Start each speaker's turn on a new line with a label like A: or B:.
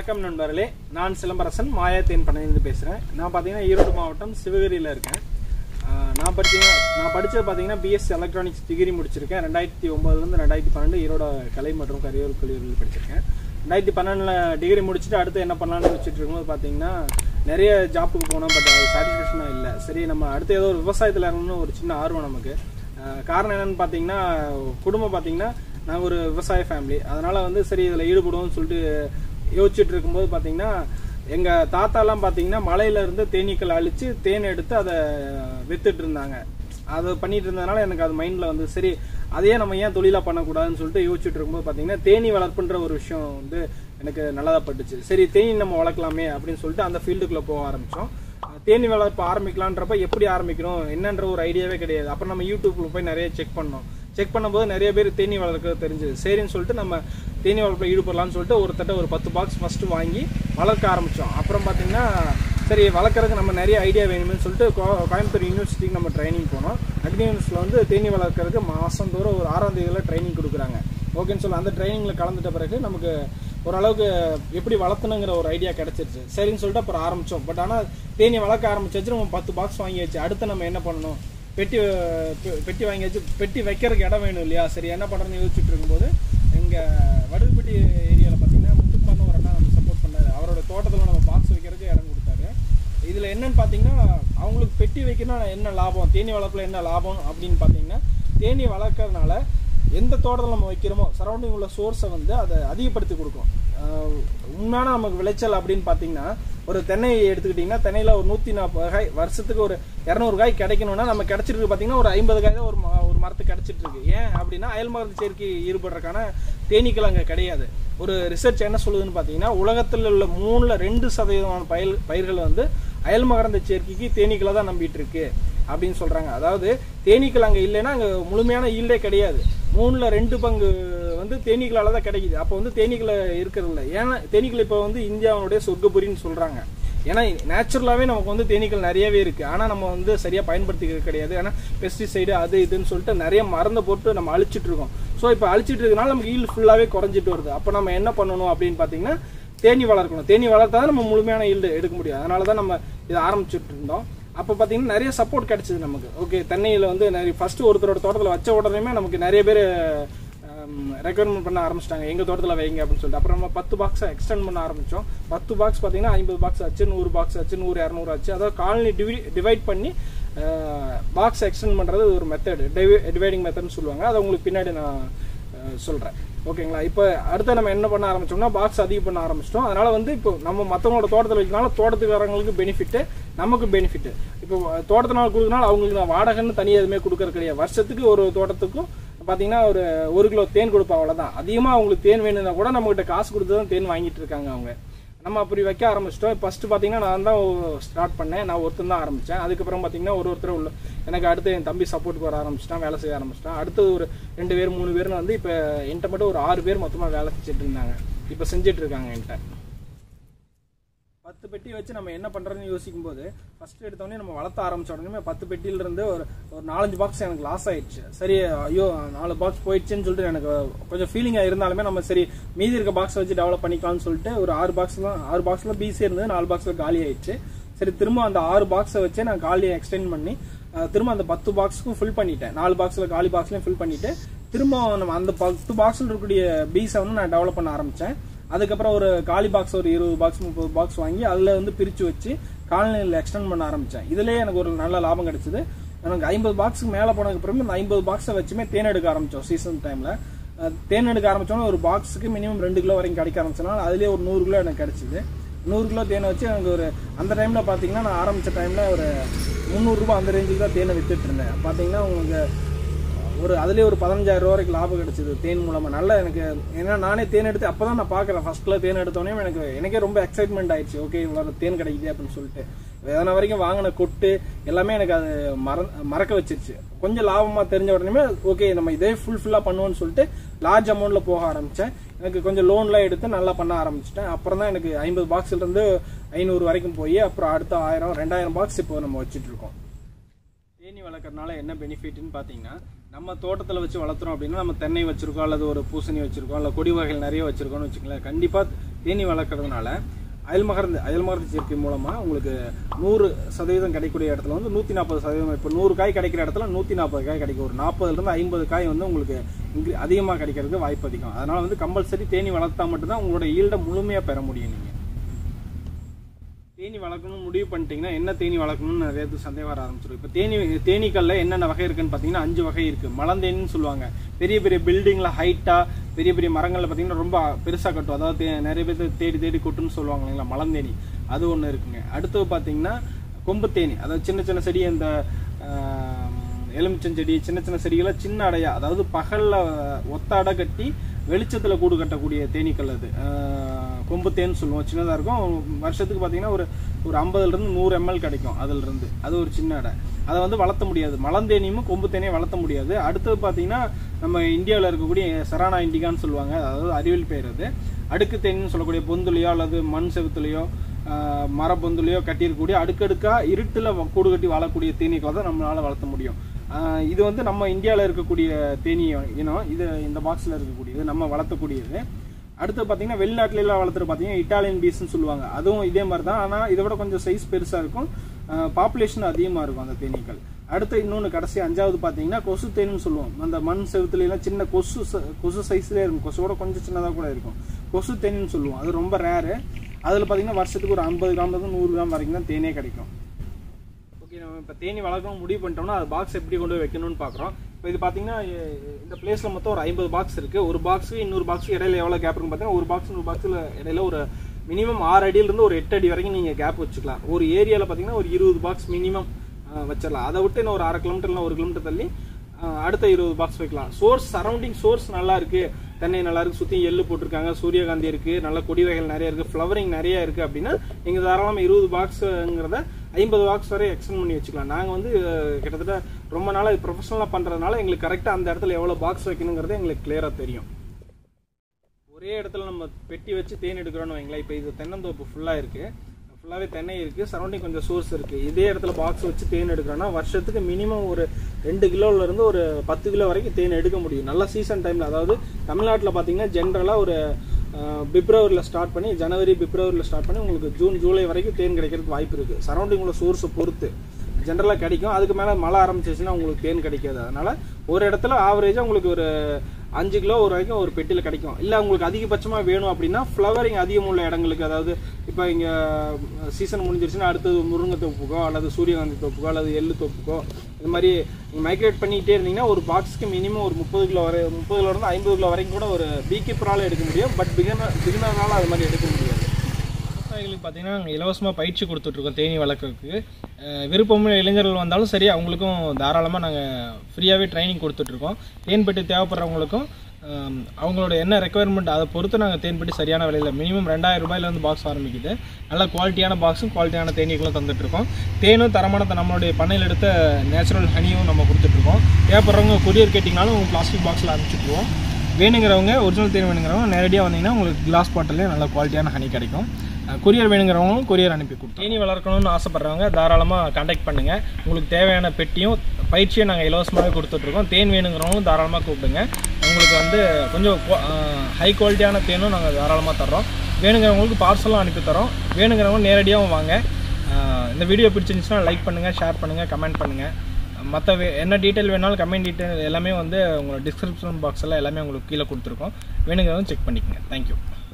A: வணக்கம் நண்பர்களே நான் சிலம்பரசன் மாயா தேன் பண்ணையிலிருந்து பேசுகிறேன் நான் பார்த்தீங்கன்னா ஈரோடு மாவட்டம் சிவகிரியில் இருக்கேன் ஆஹ் நான் படிச்சீங்க நான் படித்தது பார்த்தீங்கன்னா பிஎஸ்சி எலக்ட்ரானிக்ஸ் டிகிரி முடிச்சிருக்கேன் ரெண்டாயிரத்தி ஒம்போதுலேருந்து ரெண்டாயிரத்தி பன்னெண்டு ஈரோட கலை மற்றும் கரியர் கல்லூரியில் படிச்சிருக்கேன் ரெண்டாயிரத்தி பன்னெண்டில் டிகிரி முடிச்சுட்டு அடுத்து என்ன பண்ணலாம்னு வச்சுட்டு இருக்கும்போது பார்த்தீங்கன்னா நிறைய ஜாப்புக்கு போனோம் பட் அது சாட்டிஸ்ஃபேக்ஷனாக இல்லை சரி நம்ம அடுத்து ஏதோ ஒரு விவசாயத்தில் இறங்கணும்னு ஒரு சின்ன ஆர்வம் நமக்கு ஆஹ் காரணம் என்னன்னு பார்த்தீங்கன்னா குடும்பம் பார்த்தீங்கன்னா நாங்கள் ஒரு விவசாய ஃபேமிலி அதனால வந்து சரி இதில் ஈடுபடுவோம்னு சொல்லிட்டு யோசிச்சுட்டு இருக்கும்போது பார்த்தீங்கன்னா எங்கள் தாத்தாலாம் பார்த்தீங்கன்னா மலையில இருந்து தேனீக்கள் அழிச்சு தேன் எடுத்து அதை வித்துட்டு இருந்தாங்க அதை பண்ணிட்டு இருந்ததுனால எனக்கு அது மைண்டில் வந்து சரி அதையே நம்ம ஏன் தொழிலாக பண்ணக்கூடாதுன்னு சொல்லிட்டு யோசிச்சுட்டு இருக்கும்போது பார்த்தீங்கன்னா தேனி வளர்ப்புன்ற ஒரு விஷயம் வந்து எனக்கு நல்லதாக பட்டுச்சு சரி தேனி நம்ம வளர்க்கலாமே அப்படின்னு சொல்லிட்டு அந்த ஃபீல்டுக்குள்ளே போக ஆரம்பித்தோம் தேனி வளர்ப்பு ஆரம்பிக்கலான்றப்ப எப்படி ஆரம்பிக்கணும் என்னன்ற ஒரு ஐடியாவே கிடையாது அப்புறம் நம்ம யூடியூப்ல போய் நிறைய செக் பண்ணோம் செக் பண்ணும்போது நிறைய பேர் தேனி வளர்க்க தெரிஞ்சது சரின்னு சொல்லிட்டு நம்ம தேனி வளர்ப்பில் ஈடுபடலாம்னு சொல்லிட்டு ஒரு தட்ட ஒரு பத்து பாக்ஸ் ஃபஸ்ட்டு வாங்கி வளர்க்க ஆரம்பித்தோம் அப்புறம் பார்த்தீங்கன்னா சரி வளர்க்குறதுக்கு நம்ம நிறைய ஐடியா வேணும்னு சொல்லிட்டு கோ- கோயம்புத்தூர் யூனிவர்சிட்டிக்கு நம்ம ட்ரைனிங் போனோம் அக்னி யூனிவர்சிட்டியில் வந்து தேனி வளர்க்குறதுக்கு மாதந்தோறும் ஒரு ஆறாம் தேதியில் ட்ரைனிங் கொடுக்குறாங்க ஓகேன்னு சொல்லி அந்த ட்ரைனிங்கில் கலந்துட்ட பிறகு நமக்கு ஓரளவுக்கு எப்படி வளர்த்தணுங்கிற ஒரு ஐடியா கிடைச்சிருச்சு சரின்னு சொல்லிட்டு அப்புறம் ஆரம்பித்தோம் பட் ஆனால் தேனி வளர்க்க ஆரம்பிச்சாச்சு நம்ம பத்து பாக்ஸ் வாங்கியாச்சு அடுத்து நம்ம என்ன பண்ணணும் பெட்டி பெ- பெட்டி வாங்கியாச்சு பெட்டி வைக்கிறதுக்கு இடம் வேணும் இல்லையா சரி என்ன பண்ணுறதுன்னு யோசிச்சுட்டு இருக்கும்போது எங்கள் வடுகுப்பட்டி ஏரியாவில் பார்த்தீங்கன்னா முத்துக்குமார்னு ஒரு அண்ணா நம்ம சப்போர்ட் பண்ணாரு அவரோட தோட்டத்தில் நம்ம பாக்ஸ் வைக்கிறதுக்கு இடம் கொடுத்தாரு இதில் என்னன்னு பார்த்தீங்கன்னா அவங்களுக்கு பெட்டி வைக்கணும்னா என்ன லாபம் தேனி வளர்ப்பில் என்ன லாபம் அப்படின்னு பார்த்தீங்கன்னா தேனி வளர்க்கறதுனால எந்த தோட்டத்தில் நம்ம வைக்கிறோமோ சரௌண்டிங் உள்ள சோர்ஸை வந்து அதை அதிகப்படுத்தி கொடுக்கும் ஆஹ் உண்மையான நமக்கு விளைச்சல் அப்படின்னு பார்த்தீங்கன்னா ஒரு தென்னை எடுத்துக்கிட்டிங்கன்னா தென்னையில் ஒரு நூற்றி நாற்பது காய் வருஷத்துக்கு ஒரு இரநூறு காய் கிடைக்கணும்னா நம்ம கிடைச்சிருக்கு பார்த்தீங்கன்னா ஒரு ஐம்பது காய் தான் ஒரு ம- ஒரு மரத்துக்கு கிடைச்சிட்டு இருக்கு ஏன் அப்படின்னா அயல் மருந்து சேர்க்கை ஈடுபடுறதுக்கான தேனீக்கள் அங்கே கிடையாது ஒரு ரிசர்ச் என்ன சொல்லுதுன்னு பார்த்தீங்கன்னா உலகத்தில் உள்ள மூணில் ரெண்டு சதவீதமான பயிர் பயிர்கள் வந்து அயல் மகரந்த சேர்க்கைக்கு தேனீக்களை தான் நம்பிட்டு இருக்கு அப்படின்னு சொல்றாங்க அதாவது தேனீக்கள் அங்கே இல்லைன்னா அங்கே முழுமையான ஈல்டே கிடையாது மூணுல ரெண்டு பங்கு வந்து தேனீக்களால தான் கிடைக்குது அப்போ வந்து தேனீக்களை இருக்கிறது இல்லை ஏன்னா தேனீக்கள் இப்போ வந்து இந்தியாவுடைய சொர்க்கபுரின்னு சொல்றாங்க ஏன்னா நேச்சுரலாகவே நமக்கு வந்து தேனீக்கள் நிறையவே இருக்கு ஆனால் நம்ம வந்து சரியாக பயன்படுத்திக்கிறது கிடையாது ஏன்னா பெஸ்டிசைடு அது இதுன்னு சொல்லிட்டு நிறைய மருந்தை போட்டு நம்ம அழிச்சிட்டு இருக்கோம் ஸோ இப்போ அழிச்சிட்டு இருக்கனால நமக்கு ஈல்டு ஃபுல்லாகவே குறைஞ்சிட்டு வருது அப்போ நம்ம என்ன பண்ணணும் அப்படின்னு பார்த்தீங்கன்னா தேனி வளர்க்கணும் தேனி வளர்த்தா தான் நம்ம முழுமையான ஈல்டு எடுக்க முடியும் அதனால தான் நம்ம இதை ஆரம்பிச்சுட்டு இருந்தோம் அப்போ பார்த்தீங்கன்னா நிறைய சப்போர்ட் கிடைச்சது நமக்கு ஓகே தென்னையில் வந்து நிறைய ஃபர்ஸ்ட் ஒருத்தரோட தோட்டத்தில் வச்ச உடனேமே நமக்கு நிறைய பேர் ரெக்கமெண்ட் பண்ண ஆரம்பிச்சிட்டாங்க எங்கள் தோட்டத்தில் வைங்க அப்படின்னு சொல்லிட்டு அப்புறம் நம்ம பத்து பாக்ஸை எக்ஸ்டெண்ட் பண்ண ஆரம்பித்தோம் பத்து பாக்ஸ் பார்த்தீங்கன்னா ஐம்பது பாக்ஸ் ஆச்சு நூறு பாக்ஸ் ஆச்சு நூறு இரநூறு ஆச்சு அதாவது காலனி டிவி டிவைட் பண்ணி பாக்ஸ் எக்ஸ்டெண்ட் பண்ணுறது ஒரு மெத்தட் டிவைடிங் மெத்தட்னு சொல்லுவாங்க அதை உங்களுக்கு பின்னாடி நான் சொல்கிறேன் ஓகேங்களா இப்போ அடுத்து நம்ம என்ன பண்ண ஆரம்பிச்சோம்னா பாக்ஸ் அதிகம் பண்ண ஆரம்பிச்சிட்டோம் அதனால வந்து இப்போ நம்ம மற்றவங்களோட தோட்டத்தில் வைக்கனால தோட்டத்துக்காரங்களுக்கு பெனிஃபிட்டு நமக்கு பெனிஃபிட் இப்போ தோட்டத்தினால கொடுக்கறனால அவங்களுக்கு நான் வாடகைன்னு தனியாக எதுவுமே கொடுக்கறது கிடையாது வருஷத்துக்கு ஒரு தோட்டத்துக்கும் பார்த்தீங்கன்னா ஒரு ஒரு கிலோ தேன் கொடுப்போம் அவ்வளோதான் அதிகமாக அவங்களுக்கு தேன் வேணும்னா கூட நம்மகிட்ட காசு கொடுத்து தான் தேன் வாங்கிட்டு இருக்காங்க அவங்க நம்ம அப்படி வைக்க ஆரம்பிச்சிட்டோம் ஃபர்ஸ்ட் பார்த்தீங்கன்னா நான் தான் ஸ்டார்ட் பண்ணேன் நான் ஒருத்தன் தான் ஆரம்பித்தேன் அதுக்கப்புறம் பார்த்தீங்கன்னா ஒரு ஒருத்தர் உள்ள எனக்கு அடுத்து என் தம்பி சப்போர்ட் வர ஆரம்பிச்சிட்டான் வேலை செய்ய ஆரம்பிச்சிட்டான் அடுத்தது ஒரு ரெண்டு பேர் மூணு பேர்னு வந்து இப்போ என்கிட்ட மட்டும் ஒரு ஆறு பேர் மொத்தமாக வேலை செஞ்சுட்டு இருந்தாங்க இப்போ செஞ்சுட்டு இருக்காங்க என்கிட்ட பத்து பெட்டி வச்சு நம்ம என்ன பண்றதுன்னு யோசிக்கும் போது ஃபர்ஸ்ட் எடுத்தோடனே நம்ம வளர்த்த ஆரம்பிச்ச உடனே பத்து பெட்டியில இருந்து ஒரு ஒரு நாலஞ்சு பாக்ஸ் எனக்கு லாஸ் ஆயிடுச்சு சரி ஐயோ நாலு பாக்ஸ் போயிடுச்சுன்னு சொல்லிட்டு எனக்கு கொஞ்சம் ஃபீலிங்கா இருந்தாலுமே நம்ம சரி மீதி இருக்க பாக்ஸ் வச்சு டெவலப் பண்ணிக்கலாம்னு சொல்லிட்டு ஒரு ஆறு பாக்ஸ் தான் ஆறு பாக்ஸ்ல பிசி இருந்தது நாலு பாக்ஸ்ல காலி ஆயிடுச்சு சரி திரும்ப அந்த ஆறு பாக்ஸை வச்சே நான் காலியை எக்ஸ்டெண்ட் பண்ணி அஹ், திரும்ப அந்த பத்து பாக்ஸுக்கும் ஃபில் பண்ணிட்டேன் நாலு பாக்ஸ்ல காலி பாக்ஸ்லயும் ஃபில் பண்ணிட்டு திரும்ப நம்ம அந்த பத்து பாக்ஸ்ல இருக்கக்கூடிய பீஸை வந்து நான் டெவலப் பண்ண ஆரம்பிச்சேன் அதுக்கப்புறம் ஒரு காலி பாக்ஸ் ஒரு இருபது பாக்ஸ் முப்பது பாக்ஸ் வாங்கி அதில் வந்து பிரித்து வச்சு காலனியில் எக்ஸ்டெண்ட் பண்ண ஆரம்பித்தேன் இதுலேயே எனக்கு ஒரு நல்ல லாபம் கிடைச்சது எனக்கு ஐம்பது பாக்ஸுக்கு மேலே போனதுக்கு அப்புறம் இந்த ஐம்பது பாக்ஸை வச்சுமே தேன் எடுக்க ஆரம்பித்தோம் சீசன் டைமில் தேன் எடுக்க ஆரம்பித்தோன்னா ஒரு பாக்ஸுக்கு மினிமம் ரெண்டு கிலோ வரைக்கும் கிடைக்க ஆரம்பிச்சனால அதுலேயே ஒரு நூறு கிலோ எனக்கு கிடைச்சிது நூறு கிலோ தேனை வச்சு எனக்கு ஒரு அந்த டைமில் பார்த்தீங்கன்னா நான் ஆரம்பித்த டைமில் ஒரு முந்நூறுரூபா அந்த ரேஞ்சுக்கு தான் தேனை வித்துட்டு இருந்தேன் பார்த்தீங்கன்னா உங்களுக்கு ஒரு அதுலேயே ஒரு பதினஞ்சாயிரம் ரூபா வரைக்கும் லாபம் கிடைச்சது தேன் மூலமா நல்லா எனக்கு ஏன்னா நானே தேன் எடுத்து அப்பதான் நான் பாக்குறேன் ஃபர்ஸ்ட்ல தேன் எடுத்தோடனே எனக்கு எனக்கே ரொம்ப எக்ஸைட்மெண்ட் ஆயிடுச்சு ஓகே இவ்வளோ தேன் கிடைக்குது அப்படின்னு சொல்லிட்டு வேதனை வரைக்கும் வாங்கின கொட்டு எல்லாமே எனக்கு அது மற மறக்க வச்சிருச்சு கொஞ்சம் லாபமா தெரிஞ்ச உடனே ஓகே நம்ம இதே ஃபுல் ஃபுல்லா பண்ணுவோம்னு சொல்லிட்டு லார்ஜ் அமௌண்ட்ல போக ஆரம்பிச்சேன் எனக்கு கொஞ்சம் லோன்லாம் எடுத்து நல்லா பண்ண ஆரம்பிச்சிட்டேன் அப்புறம் தான் எனக்கு ஐம்பது பாக்ஸ்ல இருந்து ஐநூறு வரைக்கும் போய் அப்புறம் அடுத்த ஆயிரம் ரெண்டாயிரம் பாக்ஸ் இப்போ நம்ம வச்சிட்டு இருக்கோம் தேனி வளர்க்கறதுனால என்ன பெனிஃபிட்னு பார்த்தீங்கன்னா நம்ம தோட்டத்தில் வச்சு வளர்த்துறோம் அப்படின்னா நம்ம தென்னை வச்சிருக்கோம் அல்லது ஒரு பூசணி வச்சிருக்கோம் இல்லை கொடி வகைகள் நிறைய வச்சிருக்கோம்னு வச்சுங்களேன் கண்டிப்பாக தேனி வளர்க்குறதுனால அயல்மகர்ந்து அயல்மகர்ந்து சேர்க்கை மூலமாக உங்களுக்கு நூறு சதவீதம் கிடைக்கக்கூடிய இடத்துல வந்து நூற்றி நாற்பது சதவீதம் இப்போ நூறு காய் கிடைக்கிற இடத்துல நூற்றி நாற்பது காய் கிடைக்கும் ஒரு நாற்பதுலேருந்து ஐம்பது காய் வந்து உங்களுக்கு இங்கு அதிகமாக கிடைக்கிறதுக்கு வாய்ப்பு அதிகம் அதனால் வந்து கம்பல்சரி தேனி வளர்த்தா மட்டும்தான் உங்களோட ஈல்டை முழுமையாக பெற முடியும் நீங்கள் தேனி வளர்க்கணும்னு முடிவு பண்ணிட்டீங்கன்னா என்ன தேனி வளர்க்கணும்னு நிறைய பேர் சந்தேகம் வர ஆரம்பிச்சிடும் இப்போ தேனி தேனீக்கல்ல என்னென்ன வகை இருக்குன்னு பார்த்தீங்கன்னா அஞ்சு வகை இருக்கு மலந்தேனின்னு சொல்லுவாங்க பெரிய பெரிய பில்டிங்ல ஹைட்டா பெரிய பெரிய மரங்கள்ல பார்த்தீங்கன்னா ரொம்ப பெருசா கட்டும் அதாவது தே- நிறைய பேர் தேடி தேடி கொட்டுன்னு சொல்லுவாங்க இல்லைங்களா மலந்தேனி அது ஒன்று இருக்குங்க அடுத்தது பார்த்தீங்கன்னா கொம்பு தேனி அதாவது சின்ன சின்ன செடி இந்த ஆஹ், எலுமிச்சஞ்செடி சின்ன சின்ன செடிகளை சின்ன அடையா அதாவது பகல்ல ஒத்த அடை கட்டி வெளிச்சத்துல கூடு கட்டக்கூடிய தேனீக்கள் அது ஆஹ், கொம்பு தேன் சொல்லுவோம் சின்னதா இருக்கும் வருஷத்துக்கு பார்த்தீங்கன்னா ஒரு ஒரு ஐம்பதுல இருந்து நூறு எம்எல் கிடைக்கும் அதுல இருந்து அது ஒரு சின்ன அடை அதை வந்து வளர்த்த முடியாது மலந்தேனியும் கொம்பு தேனையும் வளர்த்த முடியாது அடுத்தது பார்த்தீங்கன்னா நம்ம இந்தியாவில் இருக்கக்கூடிய சரானா இண்டிகான்னு சொல்லுவாங்க அதாவது அறிவியல் பேர் அது அடுக்கு தேனின்னு சொல்லக்கூடிய பொந்துலையோ அல்லது மண் செவுத்துலையோ ஆஹ் மரப்பொந்துலையோ கட்டியிருக்கக்கூடிய அடுக்கடுக்கா இருட்டுல வ- கூடு கட்டி வாழக்கூடிய தேனீக்களை தான் நம்மளால வளர்த்த முடியும் ஆஹ் இது வந்து நம்ம இந்தியாவில் இருக்கக்கூடிய தேனி இனம் இது இந்த பாக்ஸில் இருக்கக்கூடியது நம்ம வளர்த்தக்கூடியது அடுத்து பார்த்தீங்கன்னா வெளிநாட்டுல எல்லாம் வளர்த்துட்டு பார்த்தீங்கன்னா இட்டாலியன் பீஸ்னு சொல்லுவாங்க அதுவும் இதே மாதிரி தான் ஆனால் இதை விட கொஞ்சம் சைஸ் பெருசாக இருக்கும் பாப்புலேஷன் அதிகமாக இருக்கும் அந்த தேனீக்கள் அடுத்து இன்னொன்று கடைசி அஞ்சாவது பார்த்தீங்கன்னா கொசு தேன்னு சொல்லுவோம் அந்த மண் செவுத்துல எல்லாம் சின்ன கொசு ச- கொசு சைஸ்லேயே இருக்கும் கொசுவோட கொஞ்சம் சின்னதாக கூட இருக்கும் கொசு தேனின்னு சொல்லுவோம் அது ரொம்ப ரேரு அதில் பார்த்தீங்கன்னா வருஷத்துக்கு ஒரு ஐம்பது கிராம்லேருந்து நூறு கிராம் வரைக்கும் தான் தேனே கிடைக்கும் ஓகே நம்ம இப்போ தேனி வளர்க்கணும் முடிவு பண்ணிட்டோம்னா அது பாக்ஸ் எப்படி கொண்டு போய் வைக்கணும்னு பார்க்குறோம் இப்போ இது பார்த்தீங்கன்னா எ- இந்த பிளேஸில் மொத்தம் ஒரு ஐம்பது பாக்ஸ் இருக்குது ஒரு பாக்ஸுக்கு இன்னொரு பாக்ஸுக்கு இடையில எவ்வளோ கேப் இருக்குன்னு பார்த்தீங்கன்னா ஒரு பாக்ஸ் இன்னொரு பாக்ஸில் இடையில ஒரு மினிமம் ஆறு அடியிலிருந்து ஒரு எட்டு அடி வரைக்கும் நீங்கள் கேப் வச்சுக்கலாம் ஒரு ஏரியாவில் பார்த்தீங்கன்னா ஒரு இருபது பாக்ஸ் மினிமம் வச்சிடலாம் அதை விட்டு இன்னும் ஒரு அரை கிலோமீட்டர் இல்லை ஒரு கிலோமீட்டர் தள்ளி ஆஹ் அடுத்த இருபது பாக்ஸ் வைக்கலாம் சோர்ஸ் சரௌண்டிங் சோர்ஸ் நல்லா இருக்கு தென்னை நல்லா இருக்கு சுத்தி எள்ளு போட்டிருக்காங்க சூரியகாந்தி இருக்கு நல்ல கொடி வகைகள் நிறைய இருக்கு ஃப்ளவரிங் நிறைய இருக்கு அப்படின்னா நீங்க தாராளமா இருபது பாக்ஸ்ங்கிறத ஐம்பது பாக்ஸ் வரை எக்ஸ்டெண்ட் பண்ணி வச்சுக்கலாம் நாங்க வந்து அஹ், கிட்டத்தட்ட ரொம்ப நாளா இது ப்ரொஃபஷனலா பண்றதுனால எங்களுக்கு கரெக்டா அந்த இடத்துல எவ்வளவு பாக்ஸ் வைக்கணுங்கிறது எங்களுக்கு கிளியரா தெரியும் ஒரே இடத்துல நம்ம பெட்டி வச்சு தேன் எடுக்கிறோம்னு வைங்களேன் இப்போ இது தென்னந்தோப்பு ஃபுல்லாக இருக்கு ஃபுல்லாகவே தென்னை இருக்கு சரௌண்டிங் கொஞ்சம் சோர்ஸ் இருக்கு இதே இடத்துல பாக்ஸ் வச்சு தேன் எடுக்கிறோம்னா வருஷத்துக்கு மினிமம் ஒரு ரெண்டு கிலோல இருந்து ஒரு பத்து கிலோ வரைக்கும் தேன் எடுக்க முடியும் நல்ல சீசன் டைம்ல அதாவது தமிழ்நாட்டில் பார்த்தீங்கன்னா ஜென்ரலாக ஒரு பிப்ரவரியில் ஸ்டார்ட் பண்ணி ஜனவரி பிப்ரவரியில் ஸ்டார்ட் பண்ணி உங்களுக்கு ஜூன் ஜூலை வரைக்கும் தேன் கிடைக்கிறதுக்கு வாய்ப்பு இருக்கு சரௌண்டிங் உள்ள சோர்ஸை பொறுத்து ஜென்ரலாக கிடைக்கும் அதுக்கு மேலே மழை ஆரம்பிச்சிச்சுன்னா உங்களுக்கு தேன் கிடைக்காது அதனால ஒரு இடத்துல ஆவரேஜாக உங்களுக்கு ஒரு அஞ்சு கிலோ ஒரு வரைக்கும் ஒரு பெட்டியில் கிடைக்கும் இல்லை உங்களுக்கு அதிகபட்சமாக வேணும் அப்படின்னா ஃப்ளவரிங் அதிகம் உள்ள இடங்களுக்கு அதாவது இப்போ இங்கே சீசன் முடிஞ்சிருச்சுன்னா அடுத்தது முருங்கை தோப்புக்கோ அல்லது சூரியகாந்தி தோப்புக்கோ அல்லது எள்ளு தோப்புக்கோ இது மாதிரி நீங்கள் மைக்ரேட் பண்ணிக்கிட்டே இருந்தீங்கன்னா ஒரு பாக்ஸ்க்கு மினிமம் ஒரு முப்பது கிலோ வரை முப்பது கிலோலேருந்து ஐம்பது கிலோ வரைக்கும் கூட ஒரு பீக்கீப்பரால் எடுக்க முடியும் பட் பிகினர் பிகினர்னால அது மாதிரி எடுக்க முடியாது விவசாயிகளுக்கு பார்த்தீங்கன்னா நாங்கள் இலவசமாக பயிற்சி கொடுத்துட்ருக்கோம் தேனி வளர்க்குறதுக்கு அஹ் விருப்பமுள்ள இளைஞர்கள் வந்தாலும் சரி அவங்களுக்கும் தாராளமாக நாங்கள் ஃப்ரீயாகவே ட்ரைனிங் கொடுத்துட்ருக்கோம் தேன்பெட்டி தேவைப்படுறவங்களுக்கும் அஹ் அவங்களோட என்ன ரெக்குவயர்மெண்ட் அதை பொறுத்து நாங்கள் தேன்பெட்டி சரியான விலையில் மினிமம் ரெண்டாயிரம் ரூபாயிலேருந்து பாக்ஸ் ஆரம்பிக்குது நல்ல குவாலிட்டியான பாக்ஸும் குவாலிட்டியான தேனீகளும் தந்துட்டுருக்கோம் தேனும் தரமான த- நம்மளுடைய பண்ணையில் எடுத்த நேச்சுரல் ஹனியும் நம்ம கொடுத்துட்ருக்கோம் தேவைப்படுறவங்க கொரியர் கேட்டிங்கனாலும் உங்கள் பிளாஸ்டிக் பாக்ஸில் அனுப்பிச்சிட்ருவோம் வேணுங்கிறவங்க ஒரிஜினல் தேன் வேணுங்கிறவங்க நேரடியாக வந்தீங்கன்னா உங்களுக்கு கிளாஸ் பாட்டிலே நல்ல குவாலிட்டியான ஹனி கிடைக்கும் கொரியர் வேணுங்கிறவங்களும் கொரியர் அனுப்பி கொடுத்தோம் தேனி வளர்க்கணும்னு ஆசைப்படுறவங்க தாராளமாக காண்டாக்ட் பண்ணுங்கள் உங்களுக்கு தேவையான பெட்டியும் பயிற்சியும் நாங்கள் இலவசமாகவே கொடுத்துட்ருக்கோம் தேன் வேணுங்கிறவங்களும் தாராளமாக கூப்பிடுங்க உங்களுக்கு வந்து கொஞ்சம் ஹை குவாலிட்டியான தேனும் நாங்கள் தாராளமாக தர்றோம் வேணுங்கிறவங்களுக்கு பார்சலும் அனுப்பி தரோம் வேணுங்கிறவங்க நேரடியாகவும் வாங்க ஆஹ் இந்த வீடியோ பிடிச்சிருந்துச்சுன்னா லைக் பண்ணுங்கள் ஷேர் பண்ணுங்கள் கமெண்ட் பண்ணுங்கள் மற்ற என்ன டீட்டெயில் வேணாலும் கமெண்ட் டீட்டெயில் எல்லாமே வந்து உங்களோட டிஸ்கிரிப்ஷன் பாக்ஸில் எல்லாமே உங்களுக்கு கீழே கொடுத்துருக்கோம் வேணுங்கிறவங்க செக் பண்ணிக்கங்க தேங்க்யூ